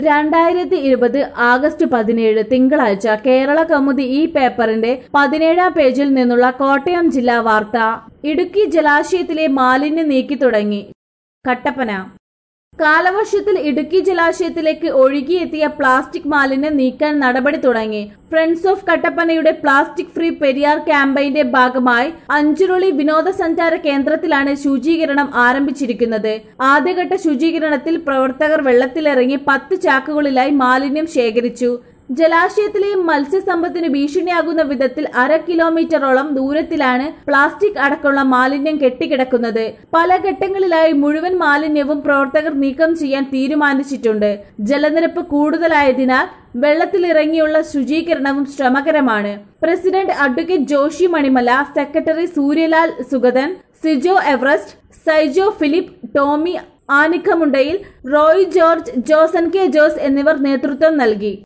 രണ്ടായിരത്തി ഇരുപത് ആഗസ്റ്റ് പതിനേഴ് തിങ്കളാഴ്ച കേരള കൗമുദി ഈ പേപ്പറിന്റെ പതിനേഴാം പേജിൽ നിന്നുള്ള കോട്ടയം ജില്ലാ വാർത്ത ഇടുക്കി ജലാശയത്തിലെ മാലിന്യം നീക്കി തുടങ്ങി കട്ടപ്പന കാലവർഷത്തിൽ ഇടുക്കി ജലാശയത്തിലേക്ക് ഒഴുകിയെത്തിയ പ്ലാസ്റ്റിക് മാലിന്യം നീക്കാൻ നടപടി തുടങ്ങി ഫ്രണ്ട്സ് ഓഫ് കട്ടപ്പനയുടെ പ്ലാസ്റ്റിക് ഫ്രീ പെരിയാർ ക്യാമ്പയിന്റെ ഭാഗമായി അഞ്ചുരുളി വിനോദസഞ്ചാര കേന്ദ്രത്തിലാണ് ശുചീകരണം ആരംഭിച്ചിരിക്കുന്നത് ആദ്യഘട്ട ശുചീകരണത്തിൽ പ്രവർത്തകർ വെള്ളത്തിലിറങ്ങി പത്ത് ചാക്കുകളിലായി മാലിന്യം ശേഖരിച്ചു ജലാശയത്തിലെ മത്സ്യസമ്പത്തിന് ഭീഷണിയാകുന്ന വിധത്തിൽ അര കിലോമീറ്ററോളം ദൂരത്തിലാണ് പ്ലാസ്റ്റിക് അടക്കമുള്ള മാലിന്യം കെട്ടിക്കിടക്കുന്നത് പല ഘട്ടങ്ങളിലായി മുഴുവൻ മാലിന്യവും പ്രവർത്തകർ നീക്കം ചെയ്യാൻ തീരുമാനിച്ചിട്ടുണ്ട് ജലനിരപ്പ് കൂടുതലായതിനാൽ വെള്ളത്തിലിറങ്ങിയുള്ള ശുചീകരണവും ശ്രമകരമാണ് president advocate Joshi Manimala secretary Suryalal Sugathan Sijo Everest Saijo Philip Tomy Anikkamundayil Roy George Joson K Jose എന്നിവർ നേതൃത്വം നൽകി